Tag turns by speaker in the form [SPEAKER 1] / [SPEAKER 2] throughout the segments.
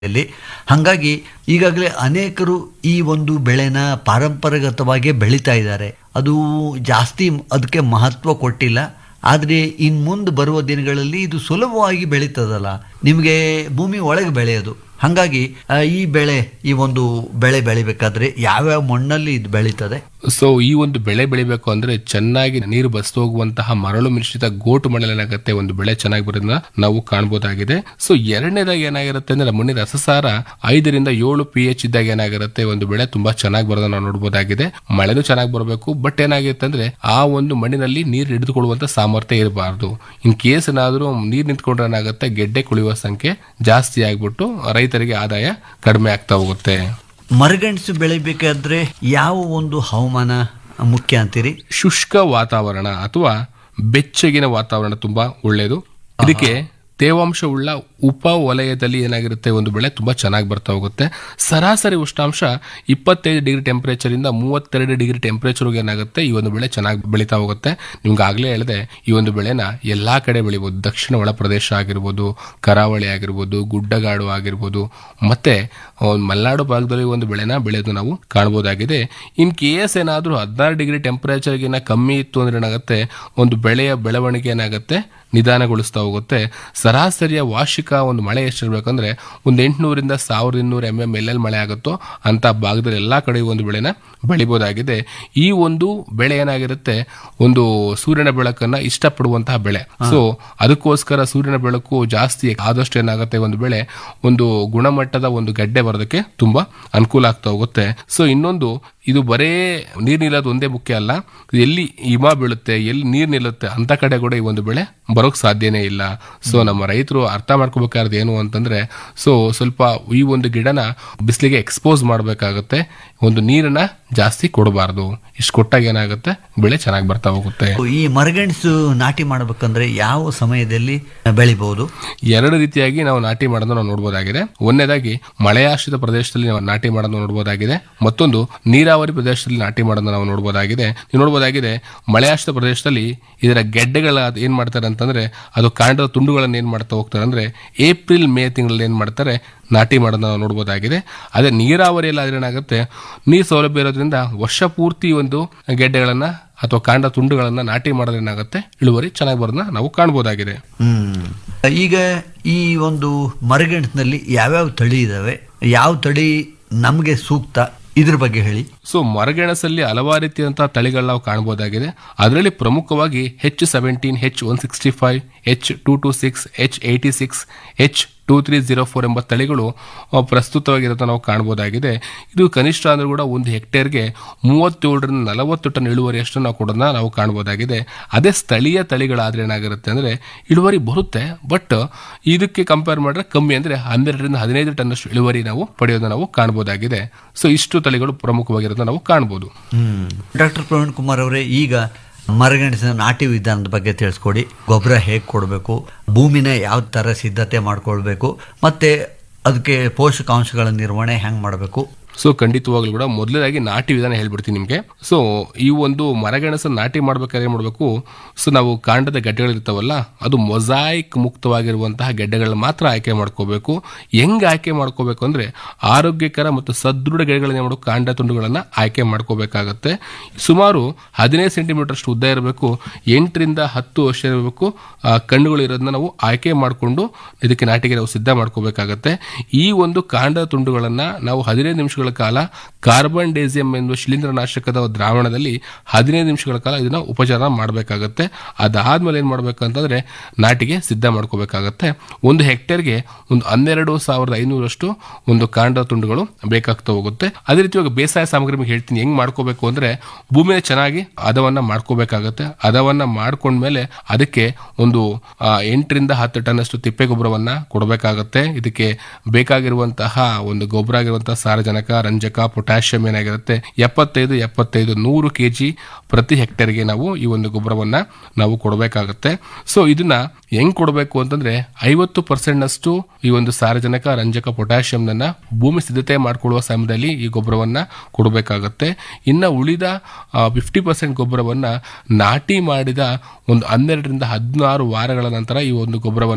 [SPEAKER 1] ಇಲ್ಲಿ ಹಾಗಾಗಿ ಈಗಾಗಲೇ ಅನೇಕರು ಈ ಒಂದು ಬೆಳೆನ ಪಾರಂಪರಾಗತವಾಗಿ ಬೆಳೀತಾ ಇದ್ದಾರೆ ಅದು ಜಾಸ್ತಿ ಅದಕ್ಕೆ ಮಹತ್ವ ಕೊಟ್ಟಿಲ್ಲ ಆದರೆ ಇನ್ನು ಮುಂದೆ ಬರುವ ದಿನಗಳಲ್ಲಿ ಇದು ಸುಲಭವಾಗಿ ಬೆಳೀತದಲ್ಲ ನಿಮಗೆ ಭೂಮಿ ಒಳಗೆ ಬೆಳೆಯೋದು ಹಾಗಾಗಿ ಆ, ಈ ಬೆಳೆ ಈ ಒಂದು ಬೆಳೆ ಬೆಳಿಬೇಕಾದ್ರೆ ಯಾವ್ಯಾವ ಮಣ್ಣಲ್ಲಿ ಇದು ಬೆಳೀತದೆ
[SPEAKER 2] ಸೊ ಈ ಒಂದು ಬೆಳೆ ಬೆಳಿಬೇಕು ಅಂದ್ರೆ ಚೆನ್ನಾಗಿ ನೀರು ಬಸ್ತು ಹೋಗುವಂತಹ ಮರಳು ಮಿಶ್ರಿತ ಗೋಟು ಮಣ್ಣಲ್ಲಿ ಏನಾಗುತ್ತೆ ಒಂದು ಬೆಳೆ ಚೆನ್ನಾಗಿ ಬರೋದನ್ನ ನಾವು ಕಾಣಬಹುದಾಗಿದೆ ಸೊ ಎರಡನೇದಾಗಿ ಏನಾಗಿರುತ್ತೆ ಅಂದ್ರೆ ಮಣ್ಣಿನ ರಸಸಾರ ಐದರಿಂದ ಏಳು ಪಿ ಎಚ್ ಇದ್ದಾಗ ಏನಾಗಿರುತ್ತೆ ಒಂದು ಬೆಳೆ ತುಂಬಾ ಚೆನ್ನಾಗಿ ಬರೋದನ್ನ ನಾವು ನೋಡಬಹುದಾಗಿದೆ ಮಳೆನೂ ಚೆನ್ನಾಗಿ ಬರಬೇಕು ಬಟ್ ಏನಾಗಿರುತ್ತೆ ಅಂದ್ರೆ ಆ ಒಂದು ಮಣ್ಣಿನಲ್ಲಿ ನೀರು ಹಿಡಿದುಕೊಳ್ಳುವಂತ ಸಾಮರ್ಥ್ಯ ಇರಬಾರ್ದು ಇನ್ ಕೇಸ್ ಏನಾದ್ರೂ ನೀರು ನಿಂತ್ಕೊಂಡ್ರೆ ಏನಾಗುತ್ತೆ ಗೆಡ್ಡೆ ಕುಳಿಯುವ ಸಂಖ್ಯೆ ಜಾಸ್ತಿ ಆಗ್ಬಿಟ್ಟು ರೈತರಿಗೆ ಆದಾಯ ಕಡಿಮೆ ಆಗ್ತಾ ಹೋಗುತ್ತೆ
[SPEAKER 1] ಮರಗೆಣಸು ಬೆಳಿಬೇಕಾದ್ರೆ ಯಾವ ಒಂದು ಹವಾಮಾನ ಮುಖ್ಯ ಅಂತೀರಿ
[SPEAKER 2] ಶುಷ್ಕ ವಾತಾವರಣ ಅಥವಾ ಬೆಚ್ಚಗಿನ ವಾತಾವರಣ ತುಂಬಾ ಒಳ್ಳೆಯದು ಇದಕ್ಕೆ ತೇವಾಂಶವುಳ್ಳ ಉಪ ವಲಯದಲ್ಲಿ ಏನಾಗಿರುತ್ತೆ ಒಂದು ಬೆಳೆ ತುಂಬಾ ಚೆನ್ನಾಗಿ ಬರ್ತಾ ಹೋಗುತ್ತೆ ಸರಾಸರಿ ಉಷ್ಣಾಂಶ ಇಪ್ಪತ್ತೈದು ಡಿಗ್ರಿ ಟೆಂಪರೇಚರ್ ಇಂದ ಮೂವತ್ತೆರಡು ಡಿಗ್ರಿ ಟೆಂಪರೇಚರ್ ಏನಾಗುತ್ತೆ ಈ ಒಂದು ಬೆಳೆ ಚೆನ್ನಾಗಿ ಬೆಳೀತಾ ಹೋಗುತ್ತೆ ನಿಮ್ಗೆ ಆಗ್ಲೇ ಹೇಳಿದೆ ಈ ಒಂದು ಬೆಳೆನ ಎಲ್ಲಾ ಕಡೆ ಬೆಳಿಬಹುದು ದಕ್ಷಿಣ ಒಳ ಪ್ರದೇಶ ಆಗಿರ್ಬೋದು ಕರಾವಳಿ ಆಗಿರ್ಬೋದು ಗುಡ್ಡಗಾಡು ಆಗಿರ್ಬೋದು ಮತ್ತೆ ಒಂದು ಮಲೆನಾಡು ಭಾಗದಲ್ಲಿ ಒಂದು ಬೆಳೆನ ಬೆಳೆದು ನಾವು ಕಾಣಬಹುದಾಗಿದೆ ಇನ್ ಕೇಸ್ ಏನಾದ್ರೂ ಹದಿನಾರು ಡಿಗ್ರಿ ಟೆಂಪರೇಚರ್ಗಿನ ಕಮ್ಮಿ ಇತ್ತು ಅಂದ್ರೆ ಏನಾಗುತ್ತೆ ಒಂದು ಬೆಳೆಯ ಬೆಳವಣಿಗೆ ಏನಾಗುತ್ತೆ ನಿಧಾನಗೊಳಿಸ್ತಾ ಹೋಗುತ್ತೆ ಸರಾಸರಿಯ ವಾರ್ಷಿಕ ಒಂದು ಮಳೆ ಎಷ್ಟಿರ್ಬೇಕಂದ್ರೆ ಒಂದು ಎಂಟುನೂರಿಂದ ಸಾವಿರದ ಇನ್ನೂರು ಎಂ ಎಂ ಎಲ್ಲೆಲ್ಲಿ ಮಳೆ ಆಗುತ್ತೋ ಅಂತ ಭಾಗದಲ್ಲಿ ಎಲ್ಲಾ ಕಡೆ ಈ ಒಂದು ಬೆಳೆನ ಬೆಳಿಬಹುದಾಗಿದೆ ಈ ಒಂದು ಬೆಳೆ ಏನಾಗಿರುತ್ತೆ ಒಂದು ಸೂರ್ಯನ ಬೆಳಕನ್ನ ಇಷ್ಟಪಡುವಂತಹ ಬೆಳೆ ಸೊ ಅದಕ್ಕೋಸ್ಕರ ಸೂರ್ಯನ ಬೆಳಕು ಜಾಸ್ತಿ ಆದಷ್ಟು ಏನಾಗುತ್ತೆ ಒಂದು ಬೆಳೆ ಒಂದು ಗುಣಮಟ್ಟದ ಒಂದು ಗಡ್ಡೆ ಬರೋದಕ್ಕೆ ತುಂಬಾ ಅನುಕೂಲ ಆಗ್ತಾ ಹೋಗುತ್ತೆ ಸೊ ಇನ್ನೊಂದು ಇದು ಬರೇ ನೀರ್ ನಿಲ್ಲೋದು ಒಂದೇ ಮುಖ್ಯ ಅಲ್ಲ ಎಲ್ಲಿ ಹಿಮ ಬೀಳುತ್ತೆ ಎಲ್ಲಿ ನೀರ್ ನಿಲ್ಲುತ್ತೆ ಅಂತ ಕಡೆ ಕೂಡ ಈ ಒಂದು ಬೆಳೆ ಬರೋಕ್ ಸಾಧ್ಯನೇ ಇಲ್ಲ ಸೊ ನಮ್ಮ ರೈತರು ಅರ್ಥ ಮಾಡ್ಕೋಬೇಕಾದ್ರೆ ಏನು ಅಂತಂದ್ರೆ ಸೊ ಸ್ವಲ್ಪ ಈ ಒಂದು ಗಿಡನ ಬಿಸಿಲಿಗೆ ಎಕ್ಸ್ಪೋಸ್ ಮಾಡಬೇಕಾಗುತ್ತೆ ಒಂದು ನೀರನ್ನ ಜಾಸ್ತಿ ಕೊಡಬಾರ್ದು ಇಷ್ಟು ಕೊಟ್ಟಾಗ ಏನಾಗುತ್ತೆ ಬೆಳೆ ಚೆನ್ನಾಗಿ ಬರ್ತಾ ಹೋಗುತ್ತೆ
[SPEAKER 1] ಈ ಮರಗೆಣಸು ನಾಟಿ ಮಾಡಬೇಕಂದ್ರೆ ಯಾವ ಸಮಯದಲ್ಲಿ ಬೆಳಿಬಹುದು
[SPEAKER 2] ಎರಡು ರೀತಿಯಾಗಿ ನಾವು ನಾಟಿ ಮಾಡೋದನ್ನ ನಾವು ನೋಡಬಹುದಾಗಿದೆ ಒಂದನೇದಾಗಿ ಮಳೆಯಾಶ್ರಿತ ಪ್ರದೇಶದಲ್ಲಿ ನಾವು ನಾಟಿ ಮಾಡೋದನ್ನ ನೋಡಬಹುದಾಗಿದೆ ಮತ್ತೊಂದು ನೀರಾವರಿ ಪ್ರದೇಶದಲ್ಲಿ ನಾಟಿ ಮಾಡೋದನ್ನ ನಾವು ನೋಡಬಹುದಾಗಿದೆ ನೀವು ನೋಡಬಹುದಾಗಿದೆ ಮಳೆಯಾಶ್ರಿತ ಪ್ರದೇಶದಲ್ಲಿ ಇದರ ಗೆಡ್ಡೆಗಳ ಏನ್ ಮಾಡ್ತಾರೆ ಅಂತಂದ್ರೆ ಅದು ಕಾಂಡದ ತುಂಡುಗಳನ್ನ ಏನ್ ಮಾಡ್ತಾ ಹೋಗ್ತಾರೆ ಅಂದ್ರೆ ಏಪ್ರಿಲ್ ಮೇ ತಿಂಗಳಲ್ಲಿ ಏನ್ ಮಾಡ್ತಾರೆ ನಾಟಿ ಮಾಡೋದನ್ನ ನಾವು ನೋಡಬಹುದಾಗಿದೆ ಅದೇ ನೀರಾವರಿಯಲ್ಲಿ ಆದ್ರೆ ಏನಾಗುತ್ತೆ ನೀರು ಸೌಲಭ್ಯ ಇರೋದ್ರಿಂದ ವರ್ಷ ಪೂರ್ತಿ ಒಂದು ಗೆಡ್ಡೆಗಳನ್ನ ಅಥವಾ ಕಾಂಡ ತುಂಡುಗಳನ್ನ ನಾಟಿ ಮಾಡೋದ್ರೆ ಏನಾಗುತ್ತೆ ಇಳುವರಿ ಚೆನ್ನಾಗಿ ಬರೋದನ್ನ ನಾವು ಕಾಣಬಹುದಾಗಿದೆ
[SPEAKER 1] ಹ್ಮ್ ಈಗ ಈ ಒಂದು ಮರಗೆಣಸಿನಲ್ಲಿ ಯಾವ್ಯಾವ ತಳಿ ಇದಾವೆ ಯಾವ ತಳಿ ನಮಗೆ ಸೂಕ್ತ ಇದ್ರ ಬಗ್ಗೆ ಹೇಳಿ
[SPEAKER 2] ಸೊ ಮರಗೆಣಸಲ್ಲಿ ಹಲವಾರು ರೀತಿಯಂತಹ ತಳಿಗಳು ನಾವು ಕಾಣಬಹುದಾಗಿದೆ ಅದರಲ್ಲಿ ಪ್ರಮುಖವಾಗಿ H seventeen H one sixty five H two two six H eighty six H two three zero four ಎಂಬ ತಳಿಗಳು ಆ, ಪ್ರಸ್ತುತವಾಗಿರೋದನ್ನ ನಾವು ಕಾಣಬಹುದಾಗಿದೆ ಇದು ಕನಿಷ್ಠ ಅಂದ್ರೂ ಕೂಡ ಒಂದು ಹೆಕ್ಟೇರ್ಗೆ ಮೂವತ್ತೇಳರಿಂದ ನಲವತ್ತು ಟನ್ ಇಳುವರಿಯಷ್ಟು ನಾವು ಕೊಡೋದನ್ನ ನಾವು ಕಾಣಬಹುದಾಗಿದೆ ಅದೇ ಸ್ಥಳೀಯ ತಳಿಗಳಾದ್ರೆ ಏನಾಗಿರುತ್ತೆ ಅಂದ್ರೆ ಇಳುವರಿ ಬರುತ್ತೆ ಬಟ್ ಇದಕ್ಕೆ ಕಂಪೇರ್ ಮಾಡಿದ್ರೆ ಕಮ್ಮಿ ಅಂದ್ರೆ ಹನ್ನೆರಡರಿಂದ ಹದಿನೈದು ಟನ್ ಅಷ್ಟು ಇಳುವರಿ ನಾವು ಪಡೆಯೋದನ್ನ ನಾವು ಕಾಣಬಹುದಾಗಿದೆ ಸೊ ಇಷ್ಟು ತಳಿಗಳು ಪ್ರಮುಖವಾಗಿರೋದನ್ನ ನಾವು ಕಾಣಬಹುದು
[SPEAKER 1] ಹ್ಮ್ ಡಾಕ್ಟರ್ ಪ್ರವೀಣ್ ಕುಮಾರ್ ಅವರೇ ಈಗ ಮರಗೆಣಸಿನ ನಾಟಿ ವಿಧಾನದ ಬಗ್ಗೆ ತಿಳಿಸ್ಕೊಡಿ ಗೊಬ್ಬರ ಹೇಗೆ ಕೊಡಬೇಕು ಭೂಮಿನ ಯಾವ ಥರ ಸಿದ್ಧತೆ ಮಾಡ್ಕೊಳ್ಬೇಕು ಮತ್ತೆ ಅದಕ್ಕೆ ಪೋಷಕಾಂಶಗಳ ನಿರ್ವಹಣೆ ಹೆಂಗೆ ಮಾಡಬೇಕು
[SPEAKER 2] ಸೊ ಖಂಡಿತವಾಗ್ಲೂ ಕೂಡ ಮೊದಲನೇದಾಗಿ ನಾಟಿ ವಿಧಾನ ಹೇಳ್ಬಿಡ್ತೀನಿ ನಿಮಗೆ ಸೊ ಈ ಒಂದು ಮರಗೆಣಸನ್ನು ನಾಟಿ ಮಾಡ್ಬೇಕಾದ್ರೆ ಏನ್ ಮಾಡಬೇಕು ಸೊ ನಾವು ಕಾಂಡದ ಗೆಡ್ಡೆಗಳಿರ್ತಾವಲ್ಲ ಅದು ಮೊಸಾಯಿಕ್ ಮುಕ್ತವಾಗಿರುವಂತಹ ಗೆಡ್ಡೆಗಳನ್ನ ಮಾತ್ರ ಆಯ್ಕೆ ಮಾಡ್ಕೋಬೇಕು ಹೆಂಗ್ ಆಯ್ಕೆ ಮಾಡ್ಕೋಬೇಕು ಅಂದ್ರೆ ಆರೋಗ್ಯಕರ ಮತ್ತು ಸದೃಢ ಗೆಡ್ಡೆಗಳನ್ನ ಮಾಡೋ ಕಾಂಡ ತುಂಡುಗಳನ್ನ ಆಯ್ಕೆ ಮಾಡ್ಕೋಬೇಕಾಗತ್ತೆ ಸುಮಾರು ಹದಿನೈದು ಸೆಂಟಿಮೀಟರ್ ಅಷ್ಟು ಉದ್ದ ಇರಬೇಕು ಎಂಟರಿಂದ ಹತ್ತು ವರ್ಷ ಇರಬೇಕು ಆ ಕಣ್ಣುಗಳು ಇರೋದನ್ನ ನಾವು ಆಯ್ಕೆ ಮಾಡಿಕೊಂಡು ಇದಕ್ಕೆ ನಾಟಿಗೆ ನಾವು ಸಿದ್ಧ ಮಾಡ್ಕೋಬೇಕಾಗತ್ತೆ ಈ ಒಂದು ಕಾಂಡ ತುಂಡುಗಳನ್ನ ನಾವು ಹದಿನೈದು ನಿಮಿಷಗಳ ಕಾಲ ಕಾರ್ಬನ್ ಡೇಸಿಯಂ ಎನ್ನುವ ಶಿಲೀಂಧ್ರನಾಶಕದ ದ್ರಾವಣದಲ್ಲಿ ಹದಿನೈದು ನಿಮಿಷಗಳ ಕಾಲ ಇದನ್ನ ಉಪಚಾರ ಮಾಡಬೇಕಾಗತ್ತೆ ಅದಾದ್ಮೇಲೆ ಏನ್ ಮಾಡ್ಬೇಕಂತಂದ್ರೆ ನಾಟಿಗೆ ಸಿದ್ಧ ಮಾಡ್ಕೋಬೇಕಾಗತ್ತೆ ಒಂದು ಹೆಕ್ಟೇರ್ಗೆ ಒಂದು ಹನ್ನೆರಡು ಸಾವಿರದ ಐನೂರಷ್ಟು ಒಂದು ಕಾಂಡ ತುಂಡುಗಳು ಬೇಕಾಗ್ತಾ ಹೋಗುತ್ತೆ ಅದೇ ರೀತಿ ಇವಾಗ ಬೇಸಾಯ ಸಾಮಗ್ರಿ ನಿಮ್ಗೆ ಹೇಳ್ತೀನಿ ಹೆಂಗ್ ಮಾಡ್ಕೋಬೇಕು ಅಂದ್ರೆ ಭೂಮಿನ ಚೆನ್ನಾಗಿ ಹದವನ್ನ ಮಾಡ್ಕೋಬೇಕಾಗತ್ತೆ ಹದವನ್ನ ಮಾಡ್ಕೊಂಡ್ಮೇಲೆ ಅದಕ್ಕೆ ಒಂದು ಆ, ಎಂಟರಿಂದ ಹತ್ತು ಟನ್ ಅಷ್ಟು ತಿಪ್ಪೆ ಗೊಬ್ಬರವನ್ನ ಕೊಡಬೇಕಾಗತ್ತೆ ಇದಕ್ಕೆ ಬೇಕಾಗಿರುವಂತಹ ಒಂದು ಗೊಬ್ಬರ ಆಗಿರುವಂತಹ ಸಾರಜನಕ ರಂಜಕ ಪೊಟ್ಯಾಷಿಯಂ ಏನಾಗಿರುತ್ತೆ ಎಪ್ಪತ್ತೈದು ಎಪ್ಪತ್ತೈದು ನೂರು ಕೆಜಿ ಪ್ರತಿ ಹೆಕ್ಟೇರ್ಗೆ ನಾವು ಈ ಒಂದು ಗೊಬ್ಬರವನ್ನ ನಾವು ಕೊಡಬೇಕಾಗತ್ತೆ ಸೊ ಇದನ್ನ ಹೆಂಗ್ ಕೊಡಬೇಕು ಅಂತಂದ್ರೆ ಐವತ್ತು ಪರ್ಸೆಂಟ್ ಅಷ್ಟು ಈ ಒಂದು ಸಾರಜನಕ ರಂಜಕ ಪೊಟ್ಯಾಷಿಯಂ ಭೂಮಿ ಸಿದ್ಧತೆ ಮಾಡಿಕೊಳ್ಳುವ ಸಮಯದಲ್ಲಿ ಈ ಗೊಬ್ಬರವನ್ನ ಕೊಡಬೇಕಾಗತ್ತೆ ಇನ್ನ ಉಳಿದ ಫಿಫ್ಟಿ ಪರ್ಸೆಂಟ್ ಗೊಬ್ಬರವನ್ನ ನಾಟಿ ಮಾಡಿದ ಒಂದು ಹನ್ನೆರಡರಿಂದ ಹದಿನಾರು ವಾರಗಳ ನಂತರ ಈ ಒಂದು ಗೊಬ್ಬರವನ್ನ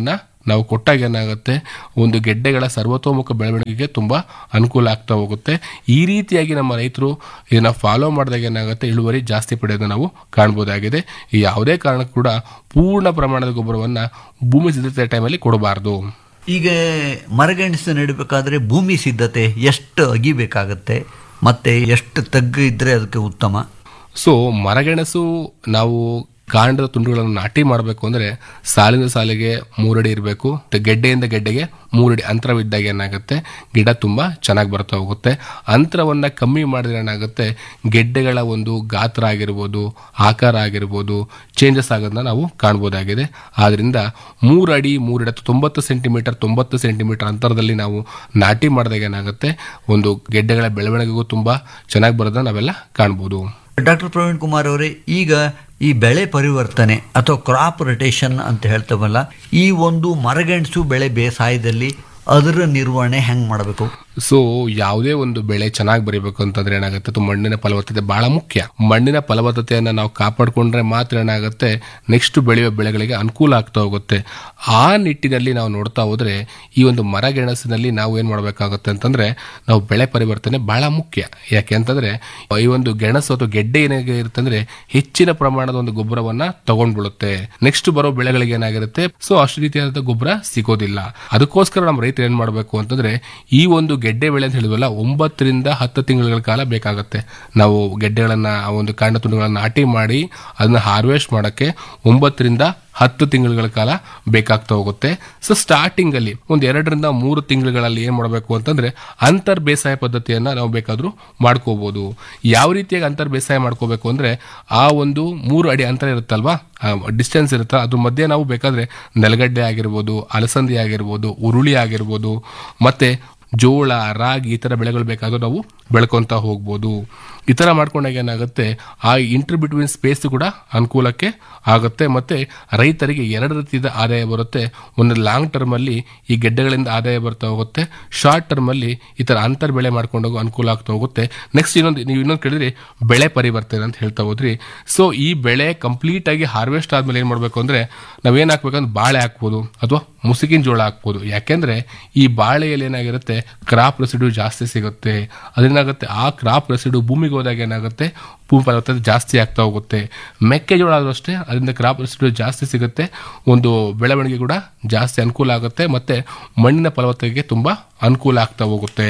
[SPEAKER 2] ನಾವು ಕೊಟ್ಟಾಗ ಏನಾಗುತ್ತೆ ಒಂದು ಗೆಡ್ಡೆಗಳ ಸರ್ವತೋಮುಖ ಬೆಳವಣಿಗೆಗೆ ತುಂಬಾ ಅನುಕೂಲ ಆಗ್ತಾ ಹೋಗುತ್ತೆ ಈ ರೀತಿಯಾಗಿ ನಮ್ಮ ರೈತರು ಇದನ್ನ ಫಾಲೋ ಮಾಡಿದಾಗ ಏನಾಗುತ್ತೆ ಇಳುವರಿ ಜಾಸ್ತಿ ಪಡೆಯೋದನ್ನ ನಾವು ಕಾಣ್ಬೋದಾಗಿದೆ ಯಾವುದೇ ಕಾರಣಕ್ಕೂ ಕೂಡ ಪೂರ್ಣ ಪ್ರಮಾಣದ ಗೊಬ್ಬರವನ್ನ ಭೂಮಿ ಸಿದ್ಧತೆ ಟೈಮಲ್ಲಿ ಕೊಡಬಾರ್ದು
[SPEAKER 1] ಈಗ ಮರಗೆಣಸು ನೆಡಬೇಕಾದ್ರೆ ಭೂಮಿ ಸಿದ್ಧತೆ ಎಷ್ಟು ಅಗಿಬೇಕಾಗತ್ತೆ ಮತ್ತೆ ಎಷ್ಟು ತಗ್ಗು ಇದ್ರೆ ಅದಕ್ಕೆ ಉತ್ತಮ
[SPEAKER 2] ಸೊ ಮರಗೆಣಸು ನಾವು ಕಾಂಡದ ತುಂಡುಗಳನ್ನು ನಾಟಿ ಮಾಡಬೇಕು ಅಂದ್ರೆ ಸಾಲಿನ ಸಾಲಿಗೆ ಮೂರಡಿ ಇರಬೇಕು ಗೆಡ್ಡೆಯಿಂದ ಗೆಡ್ಡೆಗೆ ಮೂರಡಿ ಅಂತರವಿದ್ದಾಗ ಏನಾಗುತ್ತೆ ಗಿಡ ತುಂಬಾ ಚೆನ್ನಾಗಿ ಬರ್ತಾ ಹೋಗುತ್ತೆ ಅಂತರವನ್ನ ಕಮ್ಮಿ ಮಾಡಿದ್ರೆ ಏನಾಗುತ್ತೆ ಗೆಡ್ಡೆಗಳ ಒಂದು ಗಾತ್ರ ಆಗಿರ್ಬೋದು ಆಕಾರ ಆಗಿರ್ಬೋದು ಚೇಂಜಸ್ ಆಗೋದನ್ನ ನಾವು ಕಾಣ್ಬೋದಾಗಿದೆ ಆದ್ರಿಂದ ಮೂರು ಅಡಿ ಮೂರಡಿ ಅಥವಾ ತೊಂಬತ್ತು ಸೆಂಟಿಮೀಟರ್ ತೊಂಬತ್ತು ಸೆಂಟಿಮೀಟರ್ ಅಂತರದಲ್ಲಿ ನಾವು ನಾಟಿ ಮಾಡಿದಾಗ ಏನಾಗುತ್ತೆ ಒಂದು ಗೆಡ್ಡೆಗಳ ಬೆಳವಣಿಗೆಗೂ ತುಂಬಾ ಚೆನ್ನಾಗಿ ಬರೋದನ್ನ ನಾವೆಲ್ಲ ಕಾಣ್ಬೋದು
[SPEAKER 1] ಡಾಕ್ಟರ್ ಪ್ರವೀಣ್ ಕುಮಾರ್ ಅವರೇ ಈಗ ಈ ಬೆಳೆ ಪರಿವರ್ತನೆ ಅಥವಾ ಕ್ರಾಪ್ ರೊಟೇಷನ್ ಅಂತ ಹೇಳ್ತೇವಲ್ಲ ಈ ಒಂದು ಮರಗೆಣಸು ಬೆಳೆ ಬೇಸಾಯದಲ್ಲಿ ಅದರ ನಿರ್ವಹಣೆ ಹೆಂಗ್ ಮಾಡಬೇಕು
[SPEAKER 2] ಸೊ ಯಾವುದೇ ಒಂದು ಬೆಳೆ ಚೆನ್ನಾಗಿ ಬರೀಬೇಕು ಅಂತಂದ್ರೆ ಏನಾಗುತ್ತೆ ಅದು ಮಣ್ಣಿನ ಫಲವತ್ತತೆ ಬಹಳ ಮುಖ್ಯ ಮಣ್ಣಿನ ಫಲವತ್ತತೆಯನ್ನ ನಾವು ಕಾಪಾಡಿಕೊಂಡ್ರೆ ಮಾತ್ರ ಏನಾಗುತ್ತೆ ನೆಕ್ಸ್ಟ್ ಬೆಳೆಯುವ ಬೆಳೆಗಳಿಗೆ ಅನುಕೂಲ ಆಗ್ತಾ ಹೋಗುತ್ತೆ ಆ ನಿಟ್ಟಿನಲ್ಲಿ ನಾವು ನೋಡ್ತಾ ಹೋದ್ರೆ ಈ ಒಂದು ಮರಗೆಣಸಿನಲ್ಲಿ ನಾವು ಏನ್ ಮಾಡಬೇಕಾಗುತ್ತೆ ಅಂತಂದ್ರೆ ನಾವು ಬೆಳೆ ಪರಿವರ್ತನೆ ಬಹಳ ಮುಖ್ಯ ಯಾಕೆ ಅಂತಂದ್ರೆ ಈ ಒಂದು ಗೆಣಸು ಅಥವಾ ಗೆಡ್ಡೆ ಏನಾಗಿ ಇರುತ್ತಂದ್ರೆ ಹೆಚ್ಚಿನ ಪ್ರಮಾಣದ ಒಂದು ಗೊಬ್ಬರವನ್ನ ತಗೊಂಡ್ಬಿಡುತ್ತೆ ನೆಕ್ಸ್ಟ್ ಬರೋ ಬೆಳೆಗಳಿಗೆ ಏನಾಗಿರುತ್ತೆ ಸೊ ಅಷ್ಟು ರೀತಿಯಾದ ಗೊಬ್ಬರ ಸಿಗೋದಿಲ್ಲ ಅದಕ್ಕೋಸ್ಕರ ನಮ್ಮ ರೈತರು ಏನ್ ಮಾಡಬೇಕು ಅಂತಂದ್ರೆ ಈ ಒಂದು ಗೆಡ್ಡೆ ಬೆಳೆ ಅಂತ ಹೇಳಿದ್ವಲ್ಲ ಒಂಬತ್ತರಿಂದ ಹತ್ತು ತಿಂಗಳ ಕಾಲ ಬೇಕಾಗುತ್ತೆ ನಾವು ಗೆಡ್ಡೆಗಳನ್ನ ಆ ಒಂದು ಕಾಂಡ ತುಂಡುಗಳನ್ನ ನಾಟಿ ಮಾಡಿ ಅದನ್ನ ಹಾರ್ವೆಸ್ಟ್ ಮಾಡಕ್ಕೆ ಒಂಬತ್ತರಿಂದ ಹತ್ತು ತಿಂಗಳ ಕಾಲ ಬೇಕಾಗ್ತಾ ಹೋಗುತ್ತೆ ಸೊ ಸ್ಟಾರ್ಟಿಂಗ್ ಅಲ್ಲಿ ಒಂದು ಎರಡರಿಂದ ಮೂರು ತಿಂಗಳುಗಳಲ್ಲಿ ಏನ್ ಮಾಡಬೇಕು ಅಂತಂದ್ರೆ ಅಂತರ್ ಬೇಸಾಯ ಪದ್ಧತಿಯನ್ನ ನಾವು ಬೇಕಾದ್ರೂ ಮಾಡ್ಕೋಬಹುದು ಯಾವ ರೀತಿಯಾಗಿ ಅಂತರ್ ಬೇಸಾಯ ಮಾಡ್ಕೋಬೇಕು ಅಂದ್ರೆ ಆ ಒಂದು ಮೂರು ಅಡಿ ಅಂತರ ಇರುತ್ತಲ್ವಾ ಡಿಸ್ಟೆನ್ಸ್ ಇರುತ್ತೆ ಅದ್ರ ಮಧ್ಯೆ ನಾವು ಬೇಕಾದ್ರೆ ನೆಲಗಡ್ಡೆ ಆಗಿರ್ಬೋದು ಅಲಸಂದಿ ಆಗಿರ್ಬೋದು ಉರುಳಿ ಆಗಿರ್ಬೋದು ಮತ್ತೆ ಜೋಳ ರಾಗಿ ಈ ತರ ಬೆಳೆಗಳು ಬೇಕಾದ್ರೂ ನಾವು ಬೆಳ್ಕೊಂತ ಹೋಗ್ಬೋದು ಈ ತರ ಮಾಡ್ಕೊಂಡಾಗ ಏನಾಗುತ್ತೆ ಆ ಇಂಟರ್ ಬಿಟ್ವೀನ್ ಸ್ಪೇಸ್ ಕೂಡ ಅನುಕೂಲಕ್ಕೆ ಆಗುತ್ತೆ ಮತ್ತೆ ರೈತರಿಗೆ ಎರಡು ರೀತಿಯ ಆದಾಯ ಬರುತ್ತೆ ಒಂದು ಲಾಂಗ್ ಟರ್ಮ್ ಅಲ್ಲಿ ಈ ಗೆಡ್ಡೆಗಳಿಂದ ಆದಾಯ ಬರ್ತಾ ಹೋಗುತ್ತೆ ಶಾರ್ಟ್ ಟರ್ಮ್ ಅಲ್ಲಿ ಈ ತರ ಅಂತರ್ ಬೆಳೆ ಮಾಡ್ಕೊಂಡೋಗೋ ಅನುಕೂಲ ಆಗ್ತಾ ಹೋಗುತ್ತೆ ನೆಕ್ಸ್ಟ್ ಇನ್ನೊಂದು ನೀವು ಇನ್ನೊಂದು ಕೇಳಿದ್ರೆ ಬೆಳೆ ಪರಿವರ್ತನೆ ಅಂತ ಹೇಳ್ತಾ ಹೋದ್ರಿ ಸೊ ಈ ಬೆಳೆ ಕಂಪ್ಲೀಟ್ ಆಗಿ ಹಾರ್ವೆಸ್ಟ್ ಆದ್ಮೇಲೆ ಏನ್ ಮಾಡ್ಬೇಕು ಅಂದ್ರೆ ನಾವೇನ್ ಹಾಕ್ಬೇಕಂದ್ರೆ ಬಾಳೆ ಹಾಕ್ಬೋದು ಅಥವಾ ಮುಸುಕಿನ ಜೋಳ ಹಾಕ್ಬೋದು ಯಾಕೆಂದ್ರೆ ಈ ಬಾಳೆಯಲ್ಲಿ ಏನಾಗಿರುತ್ತೆ ಕ್ರಾಪ್ ರೆಸಿಡ್ಯೂ ಜಾಸ್ತಿ ಸಿಗುತ್ತೆ ಅದೇನಾಗುತ್ತೆ ಆ ಕ್ರಾಪ್ ರೆಸಿಡ್ಯೂ ಭೂಮಿಗೆ ಹೋದಾಗ ಏನಾಗುತ್ತೆ ಭೂಮಿ ಫಲವತ್ತತೆ ಜಾಸ್ತಿ ಆಗ್ತಾ ಹೋಗುತ್ತೆ ಮೆಕ್ಕೆಜೋಳ ಆದ್ರೂ ಅಷ್ಟೇ ಅದರಿಂದ ಕ್ರಾಪ್ ರೆಸಿಡ್ಯೂ ಜಾಸ್ತಿ ಸಿಗುತ್ತೆ ಒಂದು ಬೆಳವಣಿಗೆ ಕೂಡ ಜಾಸ್ತಿ ಅನುಕೂಲ ಆಗುತ್ತೆ ಮತ್ತೆ ಮಣ್ಣಿನ ಫಲವತ್ತತೆಗೆ ತುಂಬಾ ಅನುಕೂಲ ಆಗ್ತಾ ಹೋಗುತ್ತೆ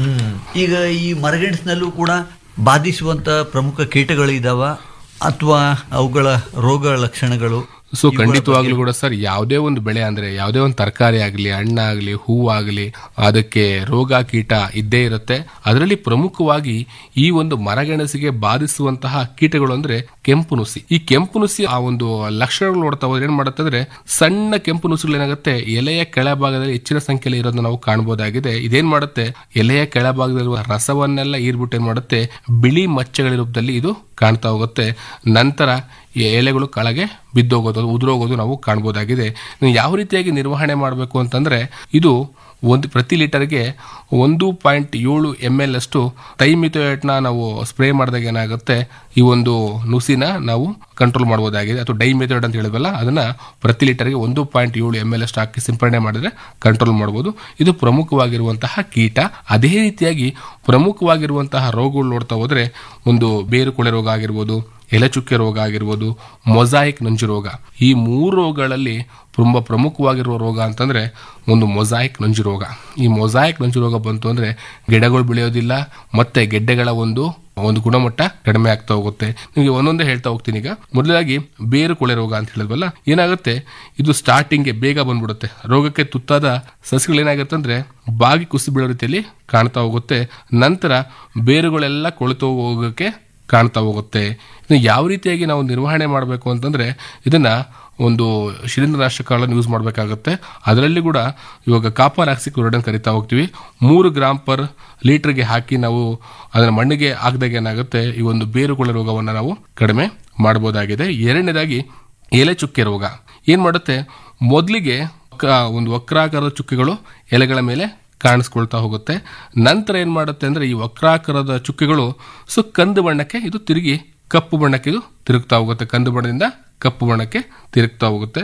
[SPEAKER 1] ಈಗ ಈ ಮರಗೆಣಸಿನಲ್ಲೂ ಕೂಡ ಬಾಧಿಸುವಂತ ಪ್ರಮುಖ ಕೀಟಗಳು ಇದಾವ ಅಥವಾ ಅವುಗಳ ರೋಗ ಲಕ್ಷಣಗಳು
[SPEAKER 2] ಸೊ ಖಂಡಿತವಾಗ್ಲೂ ಕೂಡ ಸರ್ ಯಾವುದೇ ಒಂದು ಬೆಳೆ ಅಂದ್ರೆ ಯಾವುದೇ ಒಂದು ತರಕಾರಿ ಆಗಲಿ ಹಣ್ಣಾಗ್ಲಿ ಹೂವಾಗಲಿ ಅದಕ್ಕೆ ರೋಗ ಕೀಟ ಇದ್ದೇ ಇರುತ್ತೆ ಅದರಲ್ಲಿ ಪ್ರಮುಖವಾಗಿ ಈ ಒಂದು ಮರಗೆಣಸಿಗೆ ಬಾಧಿಸುವಂತಹ ಕೀಟಗಳು ಅಂದ್ರೆ ಕೆಂಪು ನುಸಿ ಈ ಕೆಂಪು ನುಸಿ ಆ ಒಂದು ಲಕ್ಷಣಗಳು ನೋಡ್ತಾ ಹೋದ್ರೆ ಏನ್ ಮಾಡುತ್ತೆ ಅಂದ್ರೆ ಸಣ್ಣ ಕೆಂಪು ನುಸಿಗಳು ಏನಾಗುತ್ತೆ ಎಲೆಯ ಕೆಳಭಾಗದಲ್ಲಿ ಹೆಚ್ಚಿನ ಸಂಖ್ಯೆಯಲ್ಲಿ ಇರೋದನ್ನ ನಾವು ಕಾಣಬಹುದಾಗಿದೆ ಇದೇನ್ ಮಾಡುತ್ತೆ ಎಲೆಯ ಕೆಳಭಾಗದಲ್ಲಿರುವ ರಸವನ್ನೆಲ್ಲ ಈರ್ಬಿಟ್ಟು ಏನ್ ಮಾಡುತ್ತೆ ಬಿಳಿ ಮಚ್ಚೆಗಳ ರೂಪದಲ್ಲಿ ಇದು ಕಾಣ್ತಾ ಹೋಗುತ್ತೆ ನಂತರ ಈ ಎಲೆಗಳು ಕೆಳಗೆ ಬಿದ್ದೋಗೋದು ಅದು ಉದುರೋಗೋದು ನಾವು ಕಾಣ್ಬೋದಾಗಿದೆ ಇನ್ನು ಯಾವ ರೀತಿಯಾಗಿ ನಿರ್ವಹಣೆ ಮಾಡಬೇಕು ಅಂತಂದ್ರೆ ಇದು ಒಂದು ಪ್ರತಿ ಲೀಟರ್ಗೆ ಒಂದು ಪಾಯಿಂಟ್ ಏಳು ಎಮ್ ಎಲ್ ಅಷ್ಟು ಟೈಮಿಥೋಯೇಟ್ನ ನಾವು ಸ್ಪ್ರೇ ಮಾಡಿದಾಗ ಏನಾಗುತ್ತೆ ಈ ಒಂದು ನುಸಿನ ನಾವು ಕಂಟ್ರೋಲ್ ಮಾಡಬಹುದಾಗಿದೆ ಅಥವಾ ಡೈಮಿಥೋಯೇಟ್ ಅಂತ ಹೇಳಿದ್ವಲ್ಲ ಅದನ್ನ ಪ್ರತಿ ಲೀಟರ್ಗೆ ಒಂದು ಪಾಯಿಂಟ್ ಏಳು ಎಮ್ ಎಲ್ ಅಷ್ಟು ಹಾಕಿ ಸಿಂಪಡಣೆ ಮಾಡಿದ್ರೆ ಕಂಟ್ರೋಲ್ ಮಾಡಬಹುದು ಇದು ಪ್ರಮುಖವಾಗಿರುವಂತಹ ಕೀಟ ಅದೇ ರೀತಿಯಾಗಿ ಪ್ರಮುಖವಾಗಿರುವಂತಹ ರೋಗಗಳು ನೋಡ್ತಾ ಹೋದ್ರೆ ಒಂದು ಬೇರು ಕೊಳೆ ರೋಗ ಆಗಿರ್ಬೋದು ಎಲೆಚುಕ್ಕೆ ರೋಗ ಆಗಿರ್ಬೋದು ಮೊಸಾಯಿಕ್ ನಂಜು ರೋಗ ಈ ಮೂರು ರೋಗಗಳಲ್ಲಿ ತುಂಬಾ ಪ್ರಮುಖವಾಗಿರುವ ರೋಗ ಅಂತಂದ್ರೆ ಒಂದು ಮೊಸಾಯಿಕ್ ನಂಜು ರೋಗ ಈ ಮೊಸಾಯಿಕ್ ನಂಜು ರೋಗ ಬಂತು ಅಂದ್ರೆ ಗಿಡಗಳು ಬೆಳೆಯೋದಿಲ್ಲ ಮತ್ತೆ ಗೆಡ್ಡೆಗಳ ಒಂದು ಒಂದು ಗುಣಮಟ್ಟ ಕಡಿಮೆ ಆಗ್ತಾ ಹೋಗುತ್ತೆ ನಿಮಗೆ ಒಂದೊಂದೇ ಹೇಳ್ತಾ ಹೋಗ್ತೀನಿ ಈಗ ಮೊದಲಾಗಿ ಬೇರು ಕೊಳೆ ರೋಗ ಅಂತ ಹೇಳಿದ್ವಲ್ಲ ಏನಾಗುತ್ತೆ ಇದು ಸ್ಟಾರ್ಟಿಂಗ್ಗೆ ಬೇಗ ಬಂದ್ಬಿಡುತ್ತೆ ರೋಗಕ್ಕೆ ತುತ್ತಾದ ಸಸ್ಯಗಳು ಏನಾಗುತ್ತೆ ಅಂದ್ರೆ ಬಾಗಿ ಕುಸಿ ಬೀಳೋ ರೀತಿಯಲ್ಲಿ ಕಾಣ್ತಾ ಹೋಗುತ್ತೆ ನಂತರ ಬೇರುಗಳೆಲ್ಲ ಕೊಳೆತು ಹೋಗೋಕೆ ಕಾಣ್ತಾ ಹೋಗುತ್ತೆ ಇದನ್ನ ಯಾವ ರೀತಿಯಾಗಿ ನಾವು ನಿರ್ವಹಣೆ ಮಾಡಬೇಕು ಅಂತಂದ್ರೆ ಇದನ್ನ ಒಂದು ಶಿಲೀಂಧ್ರನಾಶಕಗಳನ್ನು ಯೂಸ್ ಮಾಡಬೇಕಾಗುತ್ತೆ ಅದರಲ್ಲಿ ಕೂಡ ಇವಾಗ ಕಾಪರ್ ಆಕ್ಸಿಕ್ ಕ್ಲೋರೈಡ್ ಕರಿತಾ ಹೋಗ್ತೀವಿ ಮೂರು ಗ್ರಾಮ್ ಪರ್ ಲೀಟರ್ಗೆ ಹಾಕಿ ನಾವು ಅದನ್ನ ಮಣ್ಣಿಗೆ ಹಾಕಿದಾಗ ಏನಾಗುತ್ತೆ ಈ ಒಂದು ಬೇರುಗಳ ರೋಗವನ್ನು ನಾವು ಕಡಿಮೆ ಮಾಡಬಹುದಾಗಿದೆ ಎರಡನೇದಾಗಿ ಎಲೆ ಚುಕ್ಕೆ ರೋಗ ಏನ್ ಮಾಡುತ್ತೆ ಮೊದಲಿಗೆ ಒಂದು ವಕ್ರಾಕಾರದ ಚುಕ್ಕೆಗಳು ಎಲೆಗಳ ಮೇಲೆ ಕಾಣಿಸ್ಕೊಳ್ತಾ ಹೋಗುತ್ತೆ ನಂತರ ಏನ್ ಮಾಡುತ್ತೆ ಅಂದ್ರೆ ಈ ವಕ್ರಾಕಾರದ ಚುಕ್ಕೆಗಳು ಸೊ ಕಂದು ಬಣ್ಣಕ್ಕೆ ಇದು ತಿರುಗಿ ಕಪ್ಪು ಬಣ್ಣಕ್ಕೆ ಇದು ತಿರುಗ್ತಾ ಹೋಗುತ್ತೆ ಕಂದು ಬಣ್ಣದಿಂದ ಕಪ್ಪು ಬಣ್ಣಕ್ಕೆ ತಿರುಗ್ತಾ ಹೋಗುತ್ತೆ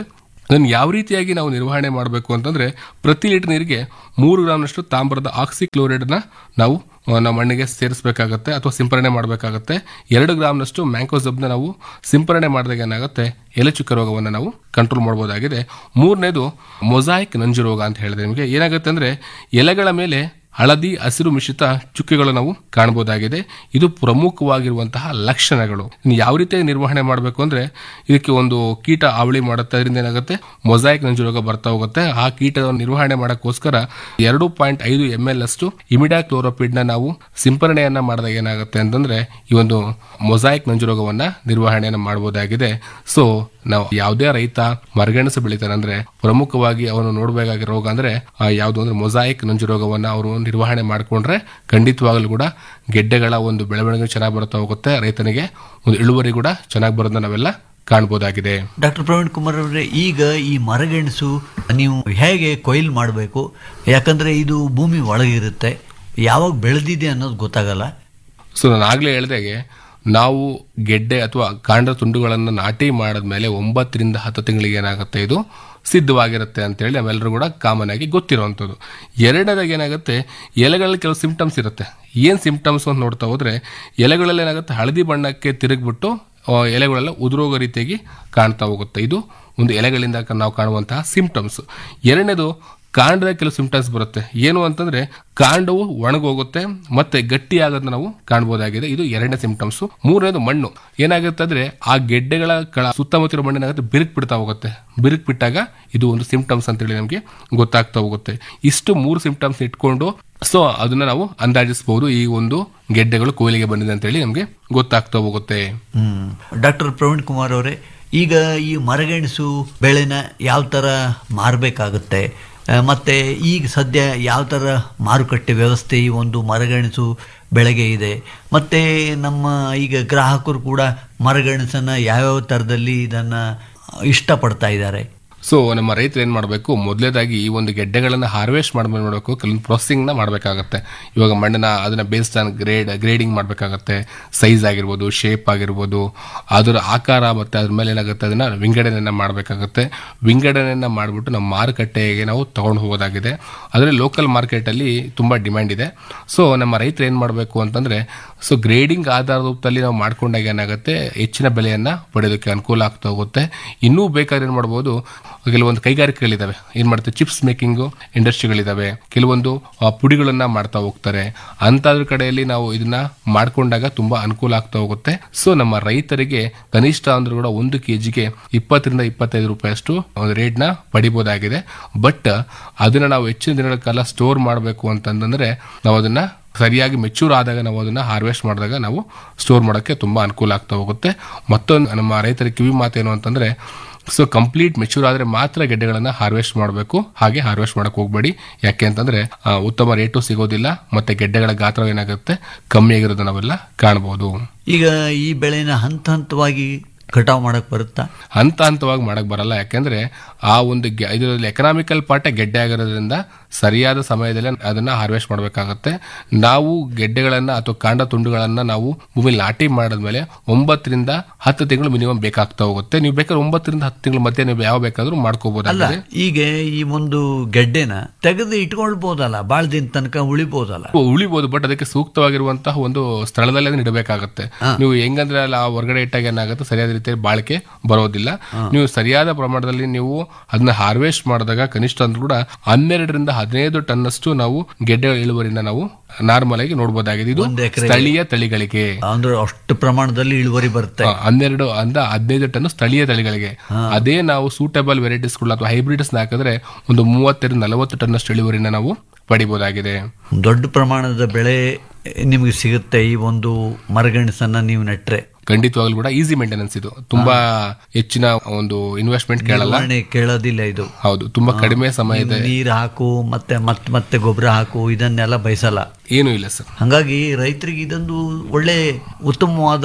[SPEAKER 2] ಅದನ್ನು ಯಾವ ರೀತಿಯಾಗಿ ನಾವು ನಿರ್ವಹಣೆ ಮಾಡಬೇಕು ಅಂತಂದ್ರೆ ಪ್ರತಿ ಲೀಟರ್ ನೀರಿಗೆ ಮೂರು ಗ್ರಾಮ್ನಷ್ಟು ತಾಮ್ರದ ಆಕ್ಸಿಕ್ಲೋರೈಡ್ ನ ನಾವು ಆ, ನಮ್ಮ ಮಣ್ಣಿಗೆ ಸೇರಿಸಬೇಕಾಗತ್ತೆ ಅಥವಾ ಸಿಂಪರಣೆ ಮಾಡಬೇಕಾಗತ್ತೆ ಎರಡು ಗ್ರಾಮ್ನಷ್ಟು ಮ್ಯಾಂಕೋಸಬ್ನ ನಾವು ಸಿಂಪರಣೆ ಮಾಡಿದಾಗ ಏನಾಗುತ್ತೆ ಎಲೆ ಚುಕ್ಕ ರೋಗವನ್ನು ನಾವು ಕಂಟ್ರೋಲ್ ಮಾಡಬಹುದಾಗಿದೆ ಮೂರನೇದು ಮೊಸಾಯಿಕ್ ನಂಜು ರೋಗ ಅಂತ ಹೇಳಿದೆ ನಿಮಗೆ ಏನಾಗುತ್ತೆ ಅಂದ್ರೆ ಎಲೆಗಳ ಮೇಲೆ ಹಳದಿ ಹಸಿರು ಮಿಶ್ರಿತ ಚುಕ್ಕೆಗಳು ನಾವು ಕಾಣಬಹುದಾಗಿದೆ ಇದು ಪ್ರಮುಖವಾಗಿರುವಂತಹ ಲಕ್ಷಣಗಳು ಇನ್ನು ಯಾವ ರೀತಿಯಾಗಿ ನಿರ್ವಹಣೆ ಮಾಡಬೇಕು ಅಂದ್ರೆ ಇದಕ್ಕೆ ಒಂದು ಕೀಟ ಅವಳಿ ಮಾಡುತ್ತೆ ಅದರಿಂದ ಏನಾಗುತ್ತೆ ಮೊಸಾಯಿಕ್ ನಂಜು ರೋಗ ಬರ್ತಾ ಹೋಗುತ್ತೆ ಆ ಕೀಟವನ್ನು ನಿರ್ವಹಣೆ ಮಾಡೋಕ್ಕೋಸ್ಕರ ಎರಡು ಪಾಯಿಂಟ್ ಐದು ಎಂ ಎಲ್ ಅಷ್ಟು ಇಮಿಡಾ ಕ್ಲೋರೋಪಿಡ್ ನ ನಾವು ಸಿಂಪರಣೆಯನ್ನ ಮಾಡಿದಾಗ ಏನಾಗುತ್ತೆ ಅಂತಂದ್ರೆ ಈ ಒಂದು ಮೊಸಾಯಿಕ್ ನಂಜು ರೋಗವನ್ನ ನಿರ್ವಹಣೆಯನ್ನ ಮಾಡಬಹುದಾಗಿದೆ ಸೊ ನಾವು ಯಾವುದೇ ರೈತ ಮರಗೆಣಸು ಬೆಳಿತಾನೆ ಅಂದ್ರೆ ಪ್ರಮುಖವಾಗಿ ಅವನು ನೋಡಬೇಕಾಗಿರೋ ರೋಗ ಅಂದ್ರೆ ಆ ಯಾವುದು ಅಂದ್ರೆ ಮೊಸಾಯಿಕ್ ನಂಜು ರೋಗವನ್ನ ಅವರು ನಿರ್ವಹಣೆ ಮಾಡಿಕೊಂಡ್ರೆ ಖಂಡಿತವಾಗಲೂ ಕೂಡ ಗೆಡ್ಡೆಗಳ ಒಂದು ಬೆಳವಣಿಗೆ ಚೆನ್ನಾಗಿ ಬರ್ತಾ ಹೋಗುತ್ತೆ ರೈತನಿಗೆ ಒಂದು ಇಳುವರಿ ಕೂಡ ಚೆನ್ನಾಗಿ ಬರೋದನ್ನ ನಾವೆಲ್ಲ ಕಾಣಬಹುದಾಗಿದೆ
[SPEAKER 1] ಡಾಕ್ಟರ್ ಪ್ರವೀಣ್ ಕುಮಾರ್ ಅವರೇ ಈಗ ಈ ಮರಗೆಣಸು ನೀವು ಹೇಗೆ ಕೊಯ್ಲು ಮಾಡಬೇಕು ಯಾಕಂದ್ರೆ ಇದು ಭೂಮಿ ಒಳಗಿರುತ್ತೆ ಯಾವಾಗ ಬೆಳೆದಿದೆ ಅನ್ನೋದು ಗೊತ್ತಾಗಲ್ಲ
[SPEAKER 2] ಸೊ ನಾನು ಆಗ್ಲೇ ಹೇಳ್ದಾಗೆ ನಾವು ಗೆಡ್ಡೆ ಅಥವಾ ಕಾಂಡ ತುಂಡುಗಳನ್ನು ನಾಟಿ ಮಾಡಿದ್ಮೇಲೆ ಒಂಬತ್ತರಿಂದ ಹತ್ತು ತಿಂಗಳಿಗೆ ಏನಾಗುತ್ತೆ ಇದು ಸಿದ್ಧವಾಗಿರುತ್ತೆ ಅಂತೇಳಿ ನಾವೆಲ್ಲರೂ ಕೂಡ ಕಾಮನ್ ಆಗಿ ಗೊತ್ತಿರುವಂಥದ್ದು ಎರಡನೇದಾಗಿ ಏನಾಗುತ್ತೆ ಎಲೆಗಳಲ್ಲಿ ಕೆಲವು ಸಿಂಪ್ಟಮ್ಸ್ ಇರುತ್ತೆ ಏನು ಸಿಂಪ್ಟಮ್ಸ್ ಅಂತ ನೋಡ್ತಾ ಹೋದ್ರೆ ಎಲೆಗಳಲ್ಲಿ ಏನಾಗುತ್ತೆ ಹಳದಿ ಬಣ್ಣಕ್ಕೆ ತಿರುಗ್ಬಿಟ್ಟು ಆ, ಎಲೆಗಳೆಲ್ಲ ಉದುರೋಗೋ ರೀತಿಯಾಗಿ ಕಾಣ್ತಾ ಹೋಗುತ್ತೆ ಇದು ಒಂದು ಎಲೆಗಳಿಂದ ಕ- ನಾವು ಕಾಣುವಂತಹ ಸಿಂಪ್ಟಮ್ಸ್ ಎರಡನೇದು ಕಾಂಡದ ಕೆಲವು ಸಿಂಪ್ಟಮ್ಸ್ ಬರುತ್ತೆ ಏನು ಅಂತಂದ್ರೆ ಕಾಂಡವು ಒಣಗೋಗುತ್ತೆ ಮತ್ತೆ ಗಟ್ಟಿ ಆಗೋದನ್ನ ನಾವು ಕಾಣಬಹುದಾಗಿದೆ ಇದು ಎರಡನೇ ಸಿಂಪ್ಟಮ್ಸ್ ಮೂರನೇದು ಮಣ್ಣು ಏನಾಗುತ್ತೆ ಅಂದ್ರೆ ಆ ಗೆಡ್ಡೆಗಳ ಕಳ ಸುತ್ತಮುತ್ತಲ ಮಣ್ಣಿನಾಗುತ್ತೆ ಬಿರುಕು ಬಿಡ್ತಾ ಹೋಗುತ್ತೆ ಬಿರುಕು ಬಿಟ್ಟಾಗ ಇದು ಒಂದು ಸಿಂಪ್ಟಮ್ಸ್ ಅಂತೇಳಿ ನಮಗೆ ಗೊತ್ತಾಗ್ತಾ ಹೋಗುತ್ತೆ ಇಷ್ಟು ಮೂರು ಸಿಂಪ್ಟಮ್ಸ್ ಇಟ್ಕೊಂಡು ಸೊ ಅದನ್ನ ನಾವು ಅಂದಾಜಿಸಬಹುದು ಈ ಒಂದು ಗೆಡ್ಡೆಗಳು ಕೊಯ್ಲಿಗೆ ಬಂದಿದೆ ಅಂತೇಳಿ ನಮಗೆ ಗೊತ್ತಾಗ್ತಾ ಹೋಗುತ್ತೆ
[SPEAKER 1] ಹ್ಮ್ ಡಾಕ್ಟರ್ ಪ್ರವೀಣ್ ಕುಮಾರ್ ಅವರೇ ಈಗ ಈ ಮರಗೆಣಸು ಬೆಳೆನ ಯಾವ ಥರ ಮಾರಬೇಕಾಗುತ್ತೆ ಮತ್ತು ಈಗ ಸದ್ಯ ಯಾವ ಥರ ಮಾರುಕಟ್ಟೆ ವ್ಯವಸ್ಥೆ ಈ ಒಂದು ಮರಗೆಣಸು ಬೆಳೆಗೆ ಇದೆ ಮತ್ತು ನಮ್ಮ ಈಗ ಗ್ರಾಹಕರು ಕೂಡ ಮರಗೆಣಸನ್ನು ಯಾವ್ಯಾವ ಥರದಲ್ಲಿ ಇದನ್ನು ಇಷ್ಟಪಡ್ತಾ ಇದ್ದಾರೆ
[SPEAKER 2] ಸೊ ನಮ್ಮ ರೈತರು ಏನ್ ಮಾಡಬೇಕು ಮೊದಲೇದಾಗಿ ಈ ಒಂದು ಗೆಡ್ಡೆಗಳನ್ನ ಹಾರ್ವೆಸ್ಟ್ ಮಾಡ್ಮೇಲೆ ಮಾಡಬೇಕು ಕೆಲವೊಂದು ಪ್ರೊಸೆಸಿಂಗ್ ನ ಮಾಡಬೇಕಾಗತ್ತೆ ಇವಾಗ ಮಣ್ಣನ್ನ ಅದನ್ನ ಬೇಸ್ಡ್ ಆನ್ ಗ್ರೇಡ್ ಗ್ರೇಡಿಂಗ್ ಮಾಡಬೇಕಾಗತ್ತೆ ಸೈಜ್ ಆಗಿರ್ಬೋದು ಶೇಪ್ ಆಗಿರ್ಬೋದು ಅದರ ಆಕಾರ ಮತ್ತೆ ಅದ್ರ ಮೇಲೆ ಏನಾಗುತ್ತೆ ಅದನ್ನ ವಿಂಗಡಣೆಯನ್ನ ಮಾಡಬೇಕಾಗತ್ತೆ ವಿಂಗಡಣೆಯನ್ನ ಮಾಡಿಬಿಟ್ಟು ನಮ್ಮ ಮಾರುಕಟ್ಟೆಗೆ ನಾವು ತಗೊಂಡು ಹೋಗೋದಾಗಿದೆ ಅದರಲ್ಲಿ ಲೋಕಲ್ ಮಾರ್ಕೆಟ್ ಅಲ್ಲಿ ತುಂಬಾ ಡಿಮ್ಯಾಂಡ್ ಇದೆ ಸೊ ನಮ್ಮ ರೈತರು ಏನ್ ಮಾಡಬೇಕು ಅಂತಂದ್ರೆ ಸೊ ಗ್ರೇಡಿಂಗ್ ಆಧಾರದ ರೂಪದಲ್ಲಿ ನಾವು ಮಾಡ್ಕೊಂಡಾಗ ಏನಾಗುತ್ತೆ ಹೆಚ್ಚಿನ ಬೆಲೆಯನ್ನ ಪಡೆಯೋದಕ್ಕೆ ಅನುಕೂಲ ಆಗ್ತಾ ಹೋಗುತ್ತೆ ಇನ್ನೂ ಬೇಕಾದ್ರೆ ಏನ್ ಮಾಡ್ಬೋದು ಕೆಲವೊಂದು ಕೈಗಾರಿಕೆಗಳಿದಾವೆ ಏನ್ ಮಾಡ್ತಾರೆ ಚಿಪ್ಸ್ ಮೇಕಿಂಗ್ ಇಂಡಸ್ಟ್ರಿಗಳಿದಾವೆ ಕೆಲವೊಂದು ಆ, ಪುಡಿಗಳನ್ನ ಮಾಡ್ತಾ ಹೋಗ್ತಾರೆ ಅಂತದ್ರ ಕಡೆಯಲ್ಲಿ ನಾವು ಇದನ್ನ ಮಾಡ್ಕೊಂಡಾಗ ತುಂಬಾ ಅನುಕೂಲ ಆಗ್ತಾ ಹೋಗುತ್ತೆ ಸೊ ನಮ್ಮ ರೈತರಿಗೆ ಕನಿಷ್ಠ ಅಂದ್ರೂ ಕೂಡ ಒಂದು ಕೆಜಿಗೆ ಇಪ್ಪತ್ತರಿಂದ ಇಪ್ಪತ್ತೈದು ರೂಪಾಯಿಯಷ್ಟು ಒಂದು ರೇಟ್ ನ ಪಡಿಬಹುದಾಗಿದೆ ಬಟ್ ಅದನ್ನ ನಾವು ಹೆಚ್ಚಿನ ದಿನಗಳ ಕಾಲ ಸ್ಟೋರ್ ಮಾಡಬೇಕು ಅಂತಂದ್ರೆ ನಾವು ಅದನ್ನ ಸರಿಯಾಗಿ ಮೆಚೂರ್ ಆದಾಗ ನಾವು ಅದನ್ನ ಹಾರ್ವೆಸ್ಟ್ ಮಾಡಿದಾಗ ನಾವು ಸ್ಟೋರ್ ಮಾಡೋಕ್ಕೆ ತುಂಬಾ ಅನುಕೂಲ ಆಗ್ತಾ ಹೋಗುತ್ತೆ ಮತ್ತೊಂದು ನಮ್ಮ ರೈತರ ಕಿವಿ ಮಾತೇನು ಅಂತಂದ್ರೆ ಸೊ ಕಂಪ್ಲೀಟ್ ಮೆಚೂರ್ ಆದ್ರೆ ಮಾತ್ರ ಗೆಡ್ಡೆಗಳನ್ನ ಹಾರ್ವೆಸ್ಟ್ ಮಾಡಬೇಕು ಹಾಗೆ ಹಾರ್ವೆಸ್ಟ್ ಮಾಡಕ್ ಹೋಗ್ಬೇಡಿ ಯಾಕೆ ಅಂತಂದ್ರೆ ಆ, ಉತ್ತಮ ರೇಟು ಸಿಗೋದಿಲ್ಲ ಮತ್ತೆ ಗೆಡ್ಡೆಗಳ ಗಾತ್ರ ಏನಾಗುತ್ತೆ ಕಮ್ಮಿ ಆಗಿರೋದು ನಾವೆಲ್ಲ ಕಾಣಬಹುದು
[SPEAKER 1] ಈಗ ಈ ಬೆಳೆನ ಹಂತ ಹಂತವಾಗಿ ಕಟಾವು ಮಾಡಕ್ಕೆ ಬರುತ್ತಾ
[SPEAKER 2] ಹಂತ ಹಂತವಾಗಿ ಮಾಡಕ್ ಬರಲ್ಲ ಯಾಕೆಂದ್ರೆ ಆ ಒಂದು ಗೆ- ಇದರಲ್ಲಿ ಎಕನಾಮಿಕಲ್ ಪಾರ್ಟೇ ಗೆಡ್ಡೆ ಆಗಿರೋದ್ರಿಂದ ಸರಿಯಾದ ಸಮಯದಲ್ಲಿ ಅದನ್ನ ಹಾರ್ವೆಸ್ಟ್ ಮಾಡಬೇಕಾಗತ್ತೆ ನಾವು ಗೆಡ್ಡೆಗಳನ್ನ ಅಥವಾ ಕಾಂಡ ತುಂಡುಗಳನ್ನ ನಾವು ಭೂಮಿ ನಾಟಿ ಮಾಡಿದ್ಮೇಲೆ ಒಂಬತ್ತರಿಂದ ಹತ್ತು ತಿಂಗಳು ಮಿನಿಮಮ್ ಬೇಕಾಗ್ತಾ ಹೋಗುತ್ತೆ ನೀವು ಬೇಕಾದ್ರೆ ಒಂಬತ್ತರಿಂದ ಹತ್ತು ತಿಂಗಳ ಮಧ್ಯೆ ನೀವು ಯಾವ ಬೇಕಾದ್ರೂ
[SPEAKER 1] ಅಲ್ಲ
[SPEAKER 2] ಮಾಡ್ಕೋಬಹುದಾಗಿದೆ
[SPEAKER 1] ಈಗ ಈ ಒಂದು ಗೆಡ್ಡೆನ ತೆಗೆದು ಇಟ್ಕೊಳ್ಬೋದಲ್ಲ ಭಾಳ ದಿನ ತನಕ ಉಳಿಬೋದಲ್ಲ
[SPEAKER 2] ಉಳಿಬಹುದು ಬಟ್ ಅದಕ್ಕೆ ಸೂಕ್ತವಾಗಿರುವಂತಹ ಒಂದು ಸ್ಥಳದಲ್ಲಿ ಅದನ್ನ ಇಡಬೇಕಾಗತ್ತೆ ನೀವು ಹೆಂಗಂದ್ರೆ ಅಲ್ಲಿ ಆ ಹೊರಗಡೆ ಇಟ್ಟಾಗ ಏನಾಗುತ್ತೆ ಸರಿಯಾದ ರೀತಿಯಲ್ಲಿ ಬಾಳಿಕೆ ಬರೋದಿಲ್ಲ ನೀವು ಸರಿಯಾದ ಪ್ರಮಾಣದಲ್ಲಿ ನೀವು ಅದನ್ನ ಹಾರ್ವೆಸ್ಟ್ ಮಾಡಿದಾಗ ಕನಿಷ್ಠ ಅಂದ್ರೂ ಕೂಡ ಹನ್ನೆರಡರಿಂದ ಹದಿನೈದು ಟನ್ ಅಷ್ಟು ನಾವು ಗೆಡ್ಡೆ ಇಳುವರಿನ ನಾವು ನಾರ್ಮಲ್ ಆಗಿ ನೋಡಬಹುದಾಗಿದೆ ಇದು
[SPEAKER 1] ಒಂದು ಎಕರೆ
[SPEAKER 2] ಸ್ಥಳೀಯ ತಳಿಗಳಿಗೆ
[SPEAKER 1] ಅಂದ್ರೆ ಅಷ್ಟು ಪ್ರಮಾಣದಲ್ಲಿ ಇಳುವರಿ ಬರುತ್ತೆ
[SPEAKER 2] ಆ, ಹನ್ನೆರಡು ಅಂದ ಹದಿನೈದು ಟನ್ ಸ್ಥಳೀಯ ತಳಿಗಳಿಗೆ ಅದೇ ನಾವು ಸೂಟಬಲ್ ವೆರೈಟೀಸ್ಗಳು ಅಥವಾ ಹೈಬ್ರಿಡ್ಸ್ ಹಾಕಿದ್ರೆ ಒಂದು ಮೂವತ್ತೆರಡು ನಲವತ್ತು ಟನ್ ಅಷ್ಟು ಇಳುವರಿನ ನಾವು ಪಡಿಬಹುದಾಗಿದೆ
[SPEAKER 1] ದೊಡ್ಡ ಪ್ರಮಾಣದ ಬೆಳೆ ನಿಮಗೆ ಸಿಗುತ್ತೆ ಈ ಒಂದು ಮರಗೆಣಸನ್ನ ನೀವು ನೆಟ್ರೆ
[SPEAKER 2] ಖಂಡಿತವಾಗ್ಲೂ ಕೂಡ ಈಸಿ ಮೇಂಟೆನೆನ್ಸ್ ಇದು ತುಂಬಾ ಹೆಚ್ಚಿನ ಒಂದು ಇನ್ವೆಸ್ಟ್ಮೆಂಟ್ ಕೇಳಲ್ಲ
[SPEAKER 1] ನಿರ್ವಹಣೆ ಕೇಳೋದಿಲ್ಲ ಇದು
[SPEAKER 2] ಹೌದು ತುಂಬಾ ಕಡಿಮೆ ಸಮಯದ
[SPEAKER 1] ನೀರು ಹಾಕು ಮತ್ತೆ ಮತ್ತೆ ಮತ್ತೆ ಗೊಬ್ಬರ ಹಾಕು ಇದನ್ನೆಲ್ಲ ಬಯಸಲ್ಲ
[SPEAKER 2] ಏನೂ ಇಲ್ಲ ಸರ್
[SPEAKER 1] ಹಾಗಾಗಿ ರೈತರಿಗೆ ಇದೊಂದು ಒಳ್ಳೆ ಉತ್ತಮವಾದ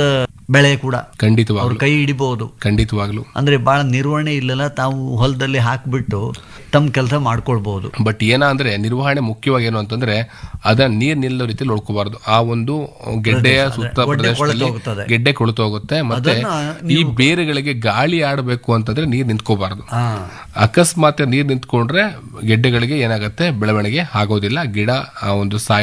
[SPEAKER 1] ಬೆಳೆ ಕೂಡ
[SPEAKER 2] ಖಂಡಿತವಾಗ್ಲು
[SPEAKER 1] ಅವ್ರ ಕೈ ಹಿಡಿಬಹುದು
[SPEAKER 2] ಖಂಡಿತವಾಗ್ಲು
[SPEAKER 1] ಅಂದ್ರೆ ಬಹಳ ನಿರ್ವಹಣೆ ಇಲ್ಲಲ್ಲ ತಾವು ಹೊಲದಲ್ಲಿ ಹಾಕ್ಬಿಟ್ಟು ತಮ್ಮ ಕೆಲಸ ಮಾಡ್ಕೊಳ್ಬಹುದು
[SPEAKER 2] ಬಟ್ ಏನ ಅಂದ್ರೆ ನಿರ್ವಹಣೆ ಮುಖ್ಯವಾಗಿ ಏನು ಅಂತಂದ್ರೆ ಅದನ್ನ ನೀರ್ ನಿಲ್ಲೋ ರೀತಿ ನೋಡ್ಕೋಬಾರ್ದು ಆ ಒಂದು ಗೆಡ್ಡೆಯ ಸುತ್ತ
[SPEAKER 1] ಒಡ್ಡೆ
[SPEAKER 2] ಪ್ರದೇಶದಲ್ಲಿ
[SPEAKER 1] ಕೊಳ್ತು ಹೋಗ್ತದೆ.
[SPEAKER 2] ಗೆಡ್ಡೆ ಕೊಳ್ತು ಹೋಗುತ್ತೆ ಮತ್ತೆ
[SPEAKER 1] ಅದನ್ನ
[SPEAKER 2] ಈ ಬೇರುಗಳಿಗೆ ಗಾಳಿ ಆಡಬೇಕು ಅಂತಂದ್ರೆ ನೀರ್ ನಿಂತ್ಕೋಬಾರ್ದು
[SPEAKER 1] ಹಾ
[SPEAKER 2] ಅಕಸ್ಮಾತ್ ನೀರ್ ನಿಂತ್ಕೊಂಡ್ರೆ ಗೆಡ್ಡೆಗಳಿಗೆ ಏನಾಗುತ್ತೆ ಬೆಳವಣಿಗೆ ಆಗೋದಿಲ್ಲ ಗಿಡ ಆ ಒಂದು ಸಾಯ